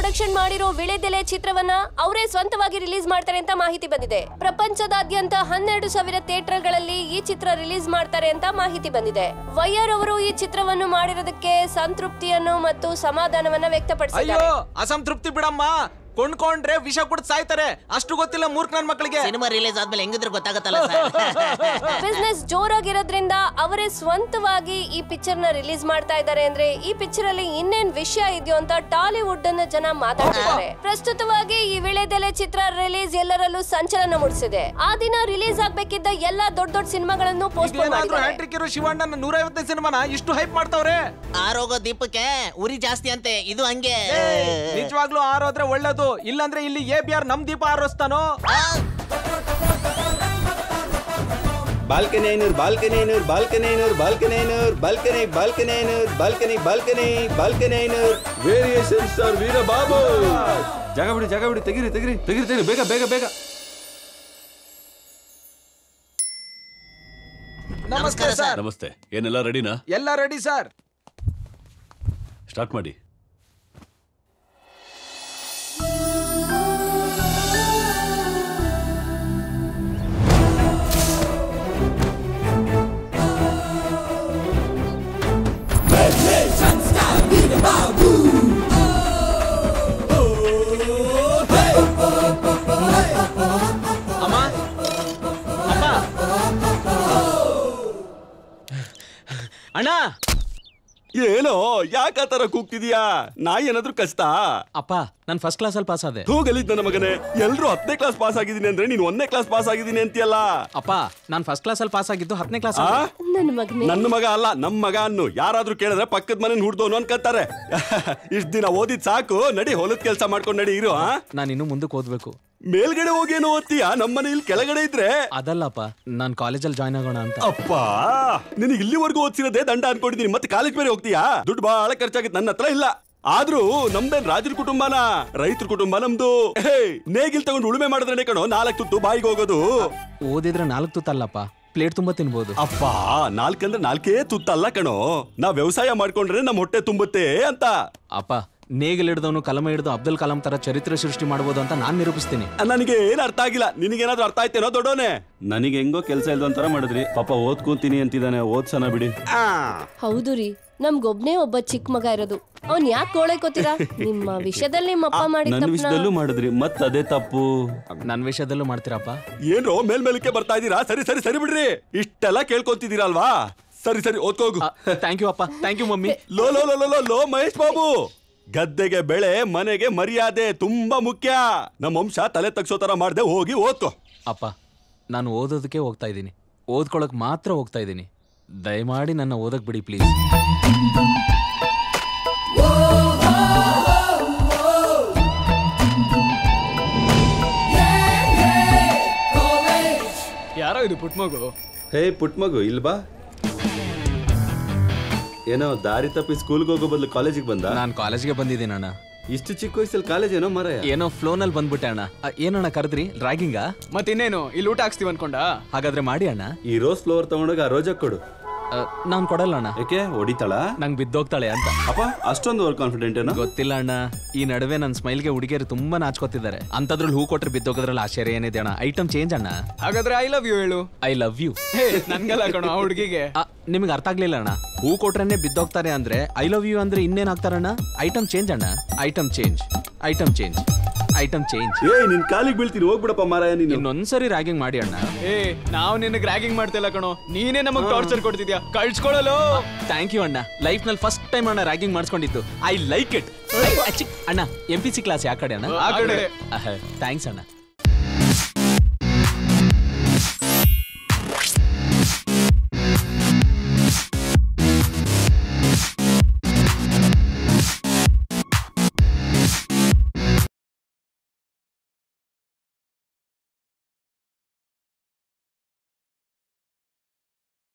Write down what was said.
Production ಮಾಡಿರೋ ವಿಳೆದೆಲೆ ಚಿತ್ರವನ್ನ ಅವರೇ ಸ್ವಂತವಾಗಿ ರಿಲೀಸ್ ಮಾಡ್ತಾರೆ ಅಂತ ಮಾಹಿತಿ ಬಂದಿದೆ ಪ್ರಪಂಚದಾದ್ಯಂತ ಹನ್ನೆರಡು ಸಾವಿರ ಥಿಯೇಟರ್ಗಳಲ್ಲಿ ಈ ಚಿತ್ರ ರಿಲೀಸ್ ಮಾಡ್ತಾರೆ ಅಂತ ಮಾಹಿತಿ ಬಂದಿದೆ ವೈಯರ್ ಅವರು ಈ ಚಿತ್ರವನ್ನು ಮಾಡಿರೋದಕ್ಕೆ ಸಂತೃಪ್ತಿಯನ್ನು ಮತ್ತು ಸಮಾಧಾನವನ್ನ ವ್ಯಕ್ತಪಡಿಸಿದ್ದಾರೆ ಅಯ್ಯೋ ಅಸಂತೃಪ್ತಿ ಬಿಡಮ್ಮ ಕೊಂಡ್ಕೊಂಡ್ರೆ ವಿಷ ಕುಡ್ದು ಸಾಯ್ತಾರೆ ಅಷ್ಟು ಗೊತ್ತಿಲ್ಲ ಮೂರ್ಖ ನನ್ ಮಕ್ಕಳಿಗೆ ಸಿನಿಮಾ ರಿಲೀಸ್ ಆದ್ಮೇಲೆ ಹೆಂಗಿದ್ರು ಗೊತ್ತಾಗತ್ತಲ್ಲ ಸರ್ ಬಿಸ್ನೆಸ್ ಜೋರಾಗಿರೋದ್ರಿಂದ ಅವರೇ ಸ್ವಂತವಾಗಿ ಈ ಪಿಕ್ಚರ್ ನ ರಿಲೀಸ್ ಮಾಡ್ತಾ ಇದ್ದಾರೆ ಅಂದ್ರೆ ಈ ಪಿಕ್ಚರ್ ಅಲ್ಲಿ ಇನ್ನೇನ್ ವಿಷಯ ಇದೆಯೋ ಅಂತ ಟಾಲಿವುಡ್ ಅನ್ನ ಜನ ಮಾತಾಡ್ತಿದ್ದಾರೆ ಪ್ರಸ್ತುತವಾಗಿ ಈ ವಿಳೆದೆಲೆ ಚಿತ್ರ ರಿಲೀಸ್ ಎಲ್ಲರಲ್ಲೂ ಸಂಚಲನ ಮೂಡಿಸಿದೆ ಆ ದಿನ ರಿಲೀಸ್ ಆಗ್ಬೇಕಿದ್ದ ಎಲ್ಲಾ ದೊಡ್ಡ ದೊಡ್ಡ ಸಿನಿಮಾಗಳನ್ನು ಪೋಸ್ಟ್ಪೋನ್ ಏನಾದ್ರೂ ಮಾಡಿದ್ದಾರೆ ಹ್ಯಾಟ್ರಿಕ್ ಇರೋ ಶಿವಣ್ಣನ ನೂರೈವತ್ತೈದು ಸಿನಿಮಾನ ಇಷ್ಟು ಹೈಪ್ ಮಾಡ್ತಾವ್ರೆ ಆರೋಗೋ ದೀಪಕ್ಕೆ ಉರಿ ಜಾಸ್ತಿ ಅಂತೆ ಇದು ಹಂಗೆ ನಿಜವಾಗ್ಲೂ ಆರೋದ್ರೆ ಒಳ್ಳೇದು ಇಲ್ಲಾಂದ್ರೆ ಇಲ್ಲಿ ಎ ಬಿ ಆರ್ ನಮ್ ದೀಪ ಆರೋಸ್ತಾನೋ ಬಾಲ್ಕನಿ ಐನೂರು ಬಾಲ್ಕನಿ ಐನೂರು ಬಾಲ್ಕನಿ ಐನೂರು ಬಾಲ್ಕನಿ ಐನೂರು ಬಾಲ್ಕನಿ ಬಾಲ್ಕನಿ ಐನೂರು ಬಾಲ್ಕನಿ ಬಾಲ್ಕನಿ ಬಾಲ್ಕನಿ ಐನೂರು ವೇರಿಯೇಷನ್ ಸ್ಟಾರ್ ವೀರ ಬಾಬು ಜಾಗ ಬಿಡಿ ಜಾಗ ಬಿಡಿ ತೆಗಿರಿ ತೆಗಿರಿ ತೆಗಿರಿ ತೆಗಿರಿ ಬೇಗ ಬೇಗ ಬೇಗ ನಮಸ್ಕಾರ ಸರ್ ನಮಸ್ತೆ ಏನೆಲ್ಲ ರೆಡಿನಾ ಎಲ್ಲ ರೆಡಿ ಸರ್ ಸ್ಟಾರ್ಟ್ ಮಾಡಿ ಅಮ್ಮ ಅಮ್ಮ ಅಣ್ಣ ಏನೋ ಯಾಕೆ ಆ ತರ ಕೂಗ್ತಿದ್ಯಾ ನಾ ಏನಾದ್ರೂ ಕಷ್ಟ ಅಪ್ಪ ನಾನು ಫಸ್ಟ್ ಕ್ಲಾಸ್ ಅಲ್ಲಿ ಪಾಸ್ ಆದೆ ಹೋಗಲಿದ್ದ ನನ್ನ ಮಗನೇ ಎಲ್ರು ಹತ್ತನೇ ಕ್ಲಾಸ್ ಪಾಸ್ ಆಗಿದ್ದೀನಿ ಅಂದ್ರೆ ನೀನು ಒಂದನೇ ಕ್ಲಾಸ್ ಪಾಸ್ ಆಗಿದ್ದೀನಿ ಅಂತೀಯಲ್ಲ ಅಪ್ಪ ನಾನು ಫಸ್ಟ್ ಕ್ಲಾಸ್ ಅಲ್ಲಿ ಪಾಸ್ ಆಗಿದ್ದು ಹತ್ತನೇ ಕ್ಲಾಸ್ ಆ? ನನ್ನ ಮಗನೇ ನನ್ನ ಮಗ ಅಲ್ಲ ನಮ್ ಮಗ ಅನ್ನು ಯಾರಾದ್ರೂ ಕೇಳಿದ್ರೆ ಪಕ್ಕದ ಮನೆ ಹುಡ್ದೋನು ಅನ್ಕತ್ತಾರೆ ಇಷ್ಟ ದಿನ ಓದಿದ್ ಸಾಕು ನಡಿ ಹೊಲದ ಕೆಲಸ ಮಾಡ್ಕೊಂಡು ನಡಿ ಇರು ಆ? ನಾನು ಇನ್ನು ಮುಂದಕ್ಕೆ ಓದ್ಬೇಕು ಮೇಲ್ಗಡೆ ಹೋಗೇನೋ ಓದ್ತೀಯ ನಮ್ಮನೆ ಇಲ್ಲಿ ಕೆಳಗಡೆ ಇದ್ರೆ ಅದಲ್ಲಪ್ಪ ನಾನು ಕಾಲೇಜಲ್ಲಿ ಜಾಯ್ನ್ ಆಗೋಣ ಅಂತ ಅಪ್ಪ ನಿನಗೆ ಇಲ್ಲಿವರೆಗೂ ಓದ್ಸಿರೋದೇ ದಂಡ ಅನ್ಕೊಂಡಿದೀನಿ ಮತ್ತೆ ಕಾಲೇಜ್ ಬೇರೆ ಹೋಗ್ತೀಯಾ ದುಡ್ಡು ಬಹಳ ಖರ್ಚಾಗುತ್ತೆ ನನ್ನ ಹತ್ರ ಇಲ್ಲ ಆದ್ರೂ ನಮ್ದೇನ್ ರಾಜರ ಕುಟುಂಬನ ರೈತರ ಕುಟುಂಬ ನಮ್ದು ಹೇ, ನೇಗಿಲ್ ತಗೊಂಡು ಉಳುಮೆ ಮಾಡಿದ್ರೆ ಕಣೋ ನಾಲ್ಕು ತುತ್ತು ಬಾಯಿಗೆ ಹೋಗೋದು ಓದಿದ್ರೆ ನಾಲ್ಕು ತುತ್ತಲ್ಲಪ್ಪ ಪ್ಲೇಟ್ ತುಂಬಾ ತಿನ್ಬೋದು ಅಪ್ಪ ನಾಲ್ಕಂದ್ರೆ ನಾಲ್ಕೇ ತುತ್ತಲ್ಲ ಕಣೋ ನಾವ್ ವ್ಯವಸಾಯ ಮಾಡ್ಕೊಂಡ್ರೆ ನಮ್ ಹೊಟ್ಟೆ ತುಂಬುತ್ತೆ ಅಂತ ಅಪ್ಪ ನೇಗಿಲ್ ಹಿಡ್ದವನು ಕಲಮ ಹಿಡ್ದು ಅಬ್ದುಲ್ ಕಲಾಂ ತರ ಚರಿತ್ರೆ ಸೃಷ್ಟಿ ಮಾಡ್ಬೋದು ಅಂತ ನಾನ್ ನಿರೂಪಿಸ್ತೀನಿ ನನಗೆ ಏನ್ ಅರ್ಥ ಆಗಿಲ್ಲ ನಿನಗೇನಾದ್ರೂ ಅರ್ಥ ಆಯ್ತೇನೋ ದೊಡ್ಡೋನೆ ನನಗೆ ಹೆಂಗೋ ಕೆಲಸ ಇಲ್ದಂತರ ಮಾಡಿದ್ರಿ ಪಾಪ ಓದ್ಕೊಂತೀನಿ ಅಂತಿದ್ದಾನೆ ಓದ್ಸನ ಬಿಡಿ ಹೌದು ರೀ ನಮ್ಗೊಬ್ನೇ ಒಬ್ಬ ಚಿಕ್ಕ ಮಗ ಇರೋದು ಅವ್ನ್ ಯಾಕೆ ಗೋಳೈಕೋತೀರಾ ನಿಮ್ಮ ವಿಷಯದಲ್ಲಿ ನಿಮ್ಮ ಅಪ್ಪ ಮಾಡಿದ ನನ್ನ ತಪ್ಪನ್ನ ವಿಷಯದಲ್ಲೂ ಮಾಡಿದ್ರಿ ಮತ್ ಅದೇ ತಪ್ಪು ನನ್ನ ವಿಷಯದಲ್ಲೂ ಮಾಡ್ತೀರಪ್ಪ ಏನ್ರೋ ಮೇಲ್ಮೇಲಕ್ಕೆ ಬರ್ತಾ ಇದೀರಾ ಸರಿ ಸರಿ ಸರಿ ಬಿಡ್ರಿ ಇಷ್ಟೆಲ್ಲ ಕೇಳ್ಕೊಂತಿದ್ದೀರಲ್ವಾ ಸರಿ ಸರಿ ಓದ್ಕೋಗು ಥ್ಯಾಂಕ್ ಯು ಅಪ್ಪ ಥ್ಯಾಂಕ್ ಯು ಮಮ್ಮಿ ಲೋ ಲೋ ಲೋ ಲೋ ಲೋ ಲೋ ಮಹೇಶ್ ಬಾಬು ಗದ್ದೆಗೆ ಬೆಳೆ ಮನೆಗೆ ಮರ್ಯಾದೆ ತುಂಬಾ ಮುಖ್ಯ ನಮ್ಮ ವಂಶ ತಲೆ ತಗ್ಸೋ ತರ ಮಾಡ್ದೆ ಹೋಗಿ ಓದ್ಕೋ ಅಪ್ಪ ನಾನು ಓದೋದಕ್ಕೆ ಹೋಗ್ತಾ ಇದ್ದೀನಿ ಓದ್ಕೊಳಕ್ ಮಾತ್ರ ಹೋಗ್ತಾ ಇದ್ದೀನಿ ದಯಮಾಡಿ ನನ್ನ ಓದಕ್ ಬಿಡಿ ಪ್ಲೀಸ್ ಯಾರೋ ಇದು ಪುಟ್ಟ ಮಗು ಹೇ ಪುಟ್ ಮಗು ಇಲ್ ಬಾ ಏನೋ ದಾರಿ ತಪ್ಪಿ ಸ್ಕೂಲ್ಗೆ ಹೋಗೋ ಬದಲು ಕಾಲೇಜಿಗೆ ಬಂದ ನಾನು ಕಾಲೇಜ್ಗೆ ಬಂದಿದ್ದೀನಿ ಅಣ್ಣ ಇಷ್ಟು ಚಿಕ್ಕ ವಯಸ್ಸಲ್ಲಿ ಕಾಲೇಜ್ ಏನೋ ಮರ ಏನೋ ಫ್ಲೋನಲ್ಲಿ ಬಂದ್ಬಿಟ್ಟೆ ಅಣ್ಣ ಅ, ಏನಣ್ಣ ಕರೆದ್ರಿ ರ್ಯಾಗಿಂಗಾ ಮತ್ತಿನ್ನೇನು ಇಲ್ಲಿ ಊಟ ಹಾಕ್ಸ್ತೀವಿ ಅನ್ಕೊಂಡ ಹಾಗಾದ್ರೆ ಮಾಡಿ ಅಣ್ಣ ಈ ರೋಸ್ ಫ್ಲವರ್ ತಗೊಂಡೋಗಿ ಆ ರೋಜಾ ಕೊಡು ನಾನು ಕೊಡಲ್ಲ ಅಣ್ಣ ಯಾಕೆ ಹೊಡಿತಾಳ ನಂಗೆ ಬಿದ್ದೋಗ್ತಾಳೆ ಅಂತ ಅಪ್ಪ ಅಷ್ಟೊಂದು ಓವರ್ ಕಾನ್ಫಿಡೆಂಟ್ ಏನೋ ಗೊತ್ತಿಲ್ಲ ಅಣ್ಣ ಈ ನಡುವೆ ನನ್ನ ಸ್ಮೈಲ್ಗೆ ಹುಡುಗಿಯರು ತುಂಬಾ ನಾಚ್ಕೋತಿದ್ದಾರೆ ಅಂತದ್ರಲ್ಲಿ ಹೂ ಕೊಟ್ರೆ ಬಿದ್ದೋಗೋದ್ರಲ್ಲಿ ಆಶ್ಚರ್ಯ ಏನಿದೆ ಅಣ್ಣ ಐಟಮ್ ಚೇಂಜ್ ಅಣ್ಣ ಹಾಗಾದ್ರೆ ಐ ಲವ್ ಯು ಹೇಳು ಐ ಲವ್ ಯು ಹೇ ನನ್ಗಲ್ಲ ಕಣೋ ಆ ಹುಡುಗಿಗೆ ನಿಮ್ಗೆ ಅರ್ಥ ಆಗ್ಲಿಲ್ಲ ಅಣ್ಣ ಹೂ ಕೊಟ್ರೇನೆ ಬಿದ್ದೋಗ್ತಾರೆ ಅಂದ್ರೆ ಐ ಲವ್ ಯು ಅಂದ್ರೆ ಇನ್ನೇನ್ ಆಗ್ತಾರಣ್ಣ ಐಟಮ್ ಚೇಂಜ್ ಅಣ್ಣ item change item change item change ಏ ನಿನ್ ಕಾಲಿಗೆ ಬೀಳ್ತೀನಿ ಹೋಗ್ಬಿಡಪ್ಪ ಮಾರಾಯ ನೀನು ಇನ್ನೊಂದ್ಸರಿ ರ್ಯಾಗಿಂಗ್ ಮಾಡಿ ಅಣ್ಣ ಏ ನಾವು ನಿನಗೆ ರ್ಯಾಗಿಂಗ್ ಮಾಡ್ತಿಲ್ಲ ಕಣೋ ನೀನೇ ನಮಗ್ ಟಾರ್ಚರ್ ಕೊಡ್ತಿದ್ಯಾ ಕಳ್ಸ್ಕೊಳಲು ಥ್ಯಾಂಕ್ ಯು ಅಣ್ಣ ಲೈಫ್ ನಲ್ಲಿ ಫಸ್ಟ್ ಟೈಮ್ ಅಣ್ಣ ರ್ಯಾಗಿಂಗ್ ಮಾಡಿಸ್ಕೊಂಡಿದ್ದು ಐ ಲೈಕ್ ಇಟ್ ಅಣ್ಣ ಎಂ ಪಿ ಸಿ ಕ್ಲಾಸ್ ಯಾವ ಕಡೆ ಅಣ್ಣ ಆ ಕಡೆ ಥ್ಯಾಂಕ್ಸ್ ಅಣ್ಣ